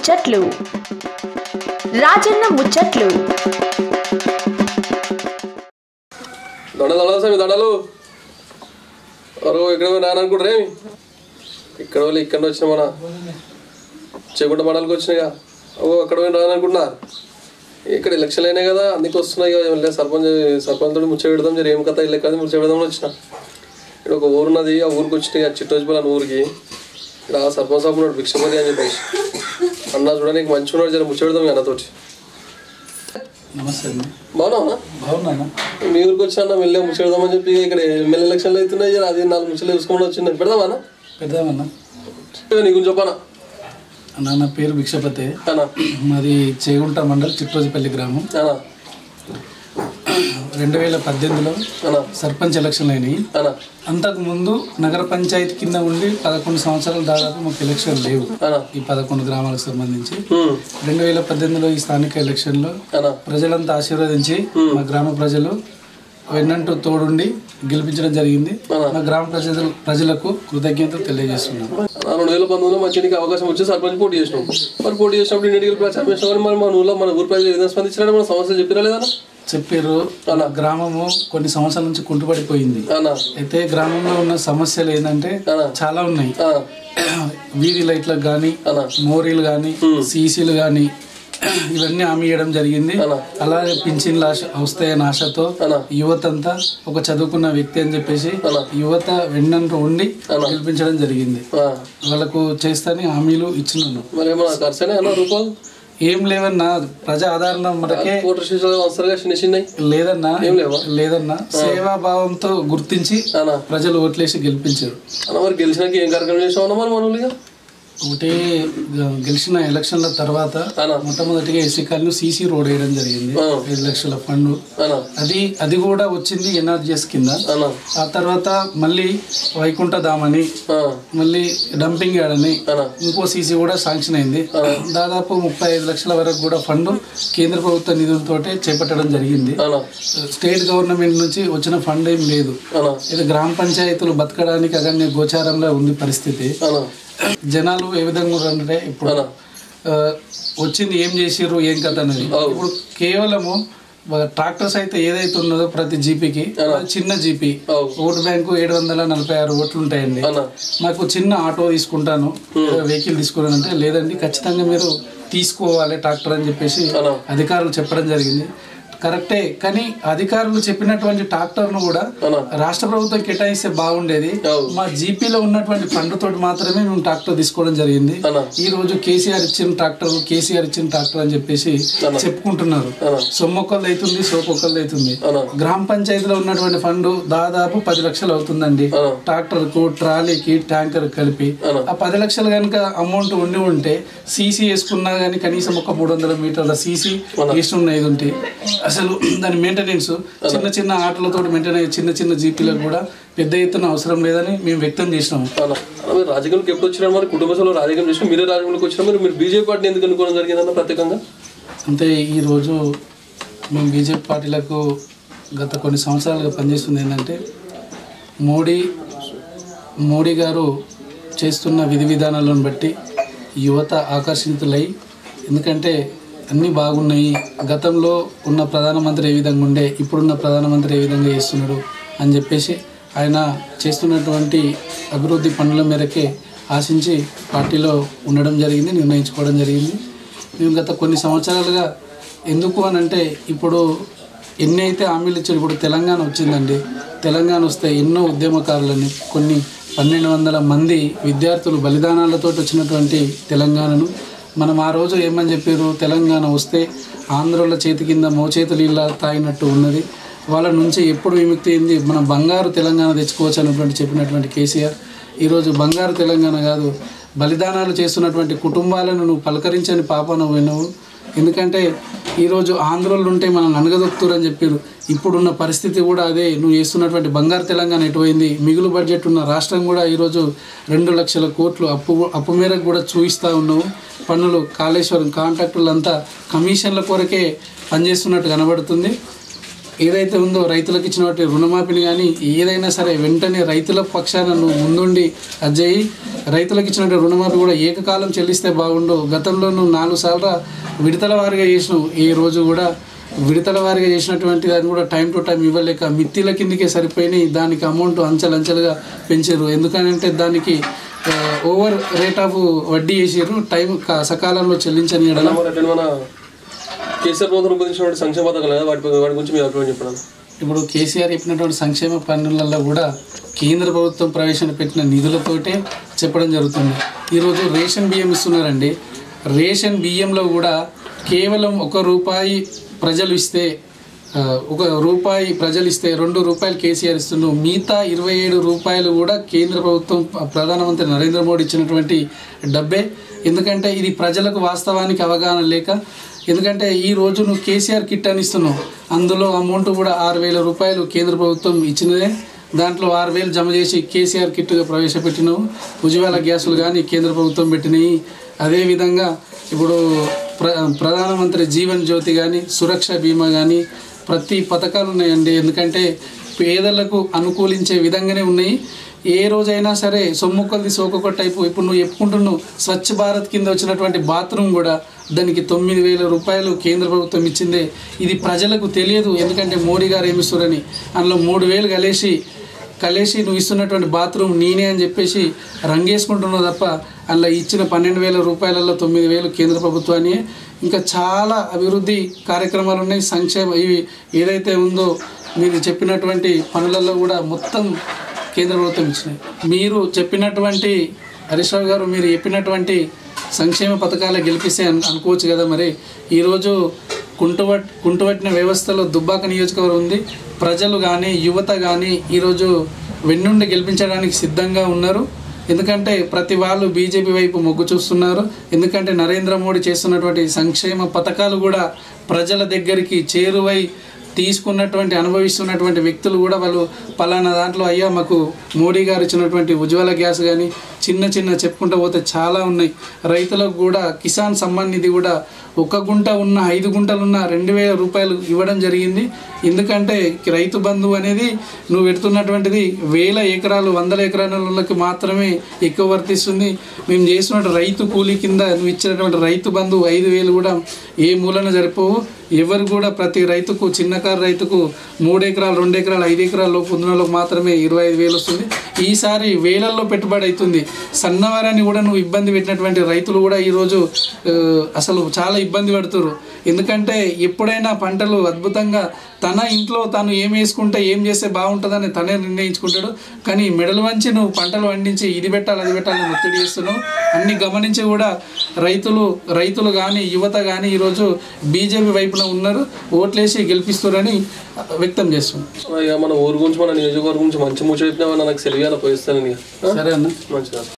ముచ్చట్లు రాజన్న ముచ్చట్లు దండ దండాలి స్వామి దండలు ఎవరో ఇక్కడ నాన్న అనుకుంటారేమి ఇక్కడ వాళ్ళు ఇక్కడ వచ్చిన మన చెగుంట మండలికి వచ్చినాయిగా ఓ అక్కడ పోయి రాను అనుకుంటున్నారు ఇక్కడ ఎలక్షన్ అయినాయి కదా అందుకే వస్తున్నాయి కదా మళ్ళీ సర్పంచ్ సర్పంచ్ తోటి ముచ్చ పెడదాం జర ఏం కథ ఇల్లు కదా ముచ్చ పెడదామని వచ్చిన ఇక్కడ ఒక ఊరు ఉన్నది ఆ ఊరికి వచ్చినాయి ఆ చిట్టోజిపల్ అనే ఊరికి ఇక్కడ ఆ సర్పంచ్ సాబ్ ఉన్నాడు భిక్షపతి అని చెప్పేసి అన్న చూడడానికి మంచిగా ఉన్నాడు జర ముచ్చ పెడదాం ఈ అన్నతోటి నమస్తే అండి బాగున్నావునా బాగున్నాను మీ ఊరికి వచ్చాను వెళ్ళే ముచ్చేద్దామని చెప్పి ఇక్కడ ఎమ్మెల్యే ఎలక్షన్లు అవుతున్నాయి జర అది నాలుగు ముచ్చలు చూసుకొని వచ్చింది పెడదామా పెద్దమన్నా నీ గురించి చెప్పానా అన్న నా పేరు భిక్షపతే అనా మాది చేగుంట మండల్ చిట్టోజిపల్లి గ్రామం అనా రెండు వేల పద్దెనిమిదిలో అనా సర్పంచ్ ఎలక్షన్లు అయినాయి అనా అంతకు ముందు నగర పంచాయతీ కింద ఉండి పదకొండు సంవత్సరాలు దాదాపు మాకు ఎలక్షన్ లేవు అనా ఈ పదకొండు గ్రామాలకు సంబంధించి హ్మ్. రెండు వేల పద్దెనిమిదిలో ఈ స్థానిక ఎలక్షన్లో అనా ప్రజలంతా ఆశీర్వదించి మా గ్రామ ప్రజలు వెన్నంటూ తోడుండి గెలిపించడం జరిగింది మా గ్రామ ప్రజలు ప్రజలకు కృతజ్ఞతలు తెలియజేస్తున్నాం అనా, రెండు వేల పంతొమ్మిదిలో మంచి నీకు అవకాశం వచ్చి సర్పంచ్ పోటీ చేసినాం మరి పోటీ చేసినప్పుడు ఇంటికి ప్రచారం చేసినాం కానీ మరి మన ఊళ్ళో మన ఊరు ప్రజలు ఏదైనా స్పందించారని మన సమస్యలు చెప్పినా లేదా చెప్పారు మన గ్రామము కొన్ని సంవత్సరాల నుంచి కుంటుపడిపోయింది అనా అయితే గ్రామంలో ఉన్న సమస్యలు ఏంటంటే అనా. చాలా ఉన్నాయి ఆ, వీధి లైట్లకు కానీ అనా మోరీలు కానీ సీసీలు కానీ ఇవన్నీ హామీ ఇవ్వడం జరిగింది అనా. అలాగే పింఛన్లు ఆశ వస్తాయని ఆశతో అనా. యువత అంతా ఒక చదువుకున్న వ్యక్తి అని చెప్పేసి అనా. యువత వెన్నంటూ ఉండి అనా. గెలిపించడం జరిగింది ఆ, వాళ్ళకు చేస్తాని హామీలు ఇచ్చినాను మరి ఏమన్నా ఖర్చనే అన్న రూపాయలు ఏం లేవన్నా ప్రజా ఆదరణ మనకే కోటర్ శిక్షలు వస్తారుగా చిన్న చిన్నవి లేదన్నా ఏం లేవా? లేదన్నా సేవాభావంతో గుర్తించి అనా ప్రజలు ఓట్లేసి గెలిపించారు అన్న మరి గెలిచినాక ఏం కార్యక్రమం చేసావు అన్న మరి మన ఊళ్ళో ఒకటి గెలిచిన ఎలక్షన్ల తర్వాత అనా. మొట్టమొదటిగా ఎస్సీ కాలనీ సీసీ రోడ్ వేయడం జరిగింది ఆ. ఐదు లక్షల ఫండ్ అనా అది అది కూడా వచ్చింది ఎన్ఆర్జిఎస్ కింద అనా ఆ తర్వాత మళ్ళీ వైకుంఠ ధామని ఆ, మళ్ళీ డంపింగ్ యార్డ్ అని అనా ఇంకో సీసీ కూడా శాంక్షన్ అయింది దాదాపు ముప్పై ఐదు లక్షల వరకు కూడా ఫండ్ కేంద్ర ప్రభుత్వ నిధులతోటే చేపట్టడం జరిగింది అనా స్టేట్ గవర్నమెంట్ నుంచి వచ్చిన ఫండ్ ఏం లేదు అనా ఇది గ్రామ పంచాయతీలు బతకడానికి అగన్య గోచారంలో ఉంది పరిస్థితి అనా జనాలు ఏ విధంగా ఉన్నారంటే ఇప్పుడు అనా ఆ, వచ్చింది ఏం చేసిర్రు ఏం కథ అనేది అవును. ఇప్పుడు కేవలము ట్రాక్టర్స్ అయితే ఏదైతే ఉన్నదో ప్రతి జీపీకి చిన్న జీపీ అవును. ఓటు బ్యాంకు ఏడు వందల నలభై ఆరు ఓట్లు ఉంటాయండి అనా నాకు చిన్న ఆటో తీసుకుంటాను వెహికల్ తీసుకున్నానంటే లేదండి ఖచ్చితంగా మీరు తీసుకోవాలి ట్రాక్టర్ అని చెప్పేసి అనా అధికారులు చెప్పడం జరిగింది కరెక్టే కానీ అధికారులు చెప్పినటువంటి ట్రాక్టర్ను కూడా అనా రాష్ట్ర ప్రభుత్వం కేటాయిస్తే బాగుండేది అవును. మా జీపీలో ఉన్నటువంటి ఫండ్ తోటి మాత్రమే మేము ట్రాక్టర్ తీసుకోవడం జరిగింది అనా ఈ రోజు కేసీఆర్ ఇచ్చిన ట్రాక్టర్ కేసీఆర్ ఇచ్చిన ట్రాక్టర్ అని చెప్పేసి అనా. చెప్పుకుంటున్నారు అనా సొమ్మొక్కళ్ళు అవుతుంది సోపొక్కళ్ళు అవుతుంది అనా గ్రామ పంచాయతీలో ఉన్నటువంటి ఫండ్ దాదాపు పది లక్షలు అవుతుందండి అనా ట్రాక్టర్ కు ట్రాలీకి ట్యాంకర్ కలిపి అనా ఆ పది లక్షలు కనుక అమౌంట్ ఉండి ఉంటే సీసీ వేసుకున్నా కానీ కనీసం ఒక మూడు వందల మీటర్ల సీసీ వేసి ఉన్నది ఉంటే అసలు దాని మెయింటెనెన్స్ చిన్న చిన్న ఆటలతో మెయింటైన్ అయ్యే చిన్న చిన్న జీపీలకు కూడా పెద్ద ఎత్తున అవసరం లేదని మేము వ్యక్తం చేసినాము అన్న అన్న మీరు రాజకీయాలకు ఎప్పుడు వచ్చినా మరి కుటుంబ సభ్యులు రాజకీయం చేసిన మీరే రాజకీయాలకు వచ్చినా మరి మీరు బీజేపీ పార్టీని ఎందుకు అనుకోవడం జరిగిందన్న ప్రత్యేకంగా అంటే ఈరోజు మేము బీజేపీ పార్టీలకు గత కొన్ని సంవత్సరాలుగా పనిచేస్తుంది ఏంటంటే మోడీ మోడీ గారు చేస్తున్న విధి విధానాలను బట్టి యువత ఆకర్షితులై ఎందుకంటే అన్నీ బాగున్నాయి గతంలో ఉన్న ప్రధానమంత్రి ఏ విధంగా ఉండే ఇప్పుడున్న ప్రధానమంత్రి ఏ విధంగా చేస్తున్నాడు అని చెప్పేసి ఆయన చేస్తున్నటువంటి అభివృద్ధి పనుల మేరకే ఆశించి పార్టీలో ఉండడం జరిగింది నిర్ణయించుకోవడం జరిగింది మేము గత కొన్ని సంవత్సరాలుగా ఎందుకు అని అంటే ఇప్పుడు ఎన్ని అయితే హామీలు ఇచ్చారు ఇప్పుడు తెలంగాణ వచ్చిందండి తెలంగాణ వస్తే ఎన్నో ఉద్యమకారులని కొన్ని పన్నెండు వందల మంది విద్యార్థులు బలిదానాలతో వచ్చినటువంటి తెలంగాణను మనం ఆ రోజు ఏమని చెప్పారు తెలంగాణ వస్తే ఆంధ్రుల చేతి కింద మోచేతులు ఇలా తాగినట్టు ఉన్నది వాళ్ళ నుంచి ఎప్పుడు విముక్తి అయింది మనం బంగారు తెలంగాణ తెచ్చుకోవచ్చు అన్నటువంటి చెప్పినటువంటి కేసీఆర్ ఈరోజు బంగారు తెలంగాణ కాదు బలిదానాలు చేస్తున్నటువంటి కుటుంబాలను నువ్వు పలకరించని పాప నువ్వు వినవు ఎందుకంటే ఈరోజు ఆంధ్రులు ఉంటే మనం ననగదొక్కుతారని చెప్పారు ఇప్పుడున్న పరిస్థితి కూడా అదే నువ్వు చేస్తున్నటువంటి బంగారు తెలంగాణ ఎటువైంది మిగులు బడ్జెట్ ఉన్న రాష్ట్రం కూడా ఈరోజు రెండు లక్షల కోట్లు అప్పు అప్పు మేరకు కూడా చూపిస్తూ ఉన్నావు పన్నులు కాళేశ్వరం కాంట్రాక్టులు అంతా కమిషన్ల కొరకే పనిచేస్తున్నట్టు కనబడుతుంది ఏదైతే ఉందో రైతులకు ఇచ్చినటువంటి రుణమాఫీని కానీ ఏదైనా సరే వెంటనే రైతుల పక్షాన నువ్వు ముందుండి అజయ్ రైతులకు ఇచ్చినటువంటి రుణమాఫీ కూడా ఏకకాలం చెల్లిస్తే బాగుండు గతంలో నువ్వు నాలుగు సార్లు విడతల వారిగా చేసినావు ఈ రోజు కూడా విడతల వారిగా చేసినటువంటి దాన్ని కూడా టైం టు టైం ఇవ్వలేక మిత్తిల కిందకే సరిపోయినాయి దానికి అమౌంట్ అంచెలంచెలుగా పెంచారు ఎందుకంటే దానికి ఆ, ఓవర్ రేట్ ఆఫ్ వడ్డీ వేసారు టైం క- సకాలంలో చెల్లించని ఎడల అలా మరి అట్లా మన కేసీఆర్ ప్రభుత్వం రూపొందించినటువంటి సంక్షేమ పథకాలు కదా వాటి వాటి గురించి మీ అభిప్రాయం చెప్పండి ఇప్పుడు కేసీఆర్ చెప్పినటువంటి సంక్షేమ పన్నులలో కూడా కేంద్ర ప్రభుత్వం ప్రవేశపెట్టిన నిధులతోటే చెప్పడం జరుగుతుంది ఈరోజు రేషన్ బియ్యం ఇస్తున్నారండి రేషన్ బియ్యంలో కూడా కేవలం ఒక రూపాయి ప్రజలు ఇస్తే ఆ, ఒక రూపాయి ప్రజలు ఇస్తే రెండు రూపాయలు కేసీఆర్ ఇస్తున్నాడు మిగతా ఇరవై ఏడు రూపాయలు కూడా కేంద్ర ప్రభుత్వం ప్రధానమంత్రి నరేంద్ర మోడీ ఇచ్చినటువంటి డబ్బే ఎందుకంటే ఇది ప్రజలకు వాస్తవానికి అవగాహన లేక ఎందుకంటే ఈ రోజు నువ్వు కేసీఆర్ కిట్ అని ఇస్తున్నావు అందులో అమౌంట్ కూడా ఆరు వేల రూపాయలు కేంద్ర ప్రభుత్వం ఇచ్చినదే దాంట్లో ఆరు వేలు జమ చేసి కేసీఆర్ కిట్గా ప్రవేశపెట్టినావు ఉజ్వల గ్యాసులు కానీ కేంద్ర ప్రభుత్వం పెట్టినాయి అదేవిధంగా ఇప్పుడు ప్ర ప్రధానమంత్రి జీవన్ జ్యోతి కానీ సురక్ష బీమా కానీ ప్రతి పథకాలు ఉన్నాయండి ఎందుకంటే పేదలకు అనుకూలించే విధంగానే ఉన్నాయి ఏ రోజైనా సరే సొమ్ము కొద్ది సోకొక టైపు ఇప్పుడు నువ్వు చెప్పుకుంటున్నావు స్వచ్ఛ భారత్ కింద వచ్చినటువంటి బాత్రూమ్ కూడా దానికి తొమ్మిది వేల రూపాయలు కేంద్ర ప్రభుత్వం ఇచ్చిందే ఇది ప్రజలకు తెలియదు ఎందుకంటే మోడీ గారు ఏమిస్తారని అందులో మూడు వేలు కలిసి కలిసి నువ్వు ఇస్తున్నటువంటి బాత్రూమ్ నేనే అని చెప్పేసి రంగేసుకుంటున్నావు తప్ప అందులో ఇచ్చిన పన్నెండు వేల రూపాయలలో తొమ్మిది వేలు కేంద్ర ప్రభుత్వాన్ని ఇంకా చాలా అభివృద్ధి కార్యక్రమాలు ఉన్నాయి సంక్షేమ ఇవి ఏదైతే ఉందో మీరు చెప్పినటువంటి పనులలో కూడా మొత్తం కేంద్ర ప్రభుత్వం ఇచ్చినాయి మీరు చెప్పినటువంటి హరీష్ రావు గారు మీరు చెప్పినటువంటి సంక్షేమ పథకాలు గెలిపిస్తే అను- అనుకోవచ్చు కదా మరి ఈరోజు కుంటువట్ కుంటువట్టిన వ్యవస్థలో దుబ్బాక నియోజకవర్గం ఉంది ప్రజలు కానీ యువత కానీ ఈరోజు వెన్నుండి గెలిపించడానికి సిద్ధంగా ఉన్నారు ఎందుకంటే ప్రతి వాళ్ళు బీజేపీ వైపు మొగ్గు చూస్తున్నారు ఎందుకంటే నరేంద్ర మోడీ చేస్తున్నటువంటి సంక్షేమ పథకాలు కూడా ప్రజల దగ్గరికి చేరువై తీసుకున్నటువంటి అనుభవిస్తున్నటువంటి వ్యక్తులు కూడా వాళ్ళు పలానా దాంట్లో అయ్యా మాకు మోడీ గారు ఇచ్చినటువంటి ఉజ్వల గ్యాస్ కానీ చిన్న చిన్న చెప్పుకుంటూ పోతే చాలా ఉన్నాయి రైతులకు కూడా కిసాన్ సమ్మాన్ నిధి కూడా ఒక గుంట ఉన్న ఐదు గుంటలు ఉన్న రెండు వేల రూపాయలు ఇవ్వడం జరిగింది ఎందుకంటే రైతు బంధువు అనేది నువ్వు పెడుతున్నటువంటిది వేల ఎకరాలు వందల ఎకరాలకి మాత్రమే ఎక్కువ వర్తిస్తుంది మేము చేసినటువంటి రైతు కూలీ కింద నువ్వు ఇచ్చినటువంటి రైతు బంధువు ఐదు వేలు కూడా ఏ మూలన సరిపోవు ఎవరు కూడా ప్రతి రైతుకు చిన్నకారు రైతుకు మూడు ఎకరాలు రెండు ఎకరాలు ఐదు ఎకరాల లోపు ఉన్న వాళ్ళకి మాత్రమే ఇరవై ఐదు వేలు వస్తుంది ఈసారి వేలల్లో పెట్టుబడి అవుతుంది సన్నవారాన్ని కూడా నువ్వు ఇబ్బంది పెట్టినటువంటి రైతులు కూడా ఈరోజు ఆ, అసలు చాలా ఇబ్బంది పడుతున్నారు ఎందుకంటే ఎప్పుడైనా పంటలు అద్భుతంగా తన ఇంట్లో తాను ఏం వేసుకుంటే ఏం చేస్తే బాగుంటుందని తనే నిర్ణయించుకుంటాడు కానీ మెడలు వంచి నువ్వు పంటలు పండించి ఇది పెట్టాలి అది పెట్టాలని ఒత్తిడి చేస్తున్నావు అన్ని గమనించి కూడా రైతులు రైతులు కానీ యువత కానీ ఈరోజు బీజేపీ వైపున ఉన్నారు ఓట్లేసి గెలిపిస్తారని వ్యక్తం చేస్తున్నాం ఇక మన ఊరు గురించి మన నియోజకవర్గం గురించి మంచి ముచ్చట చెప్పినా నాకు సెలవు పోయిస్తాను ఇక సరే అన్న మంచిగా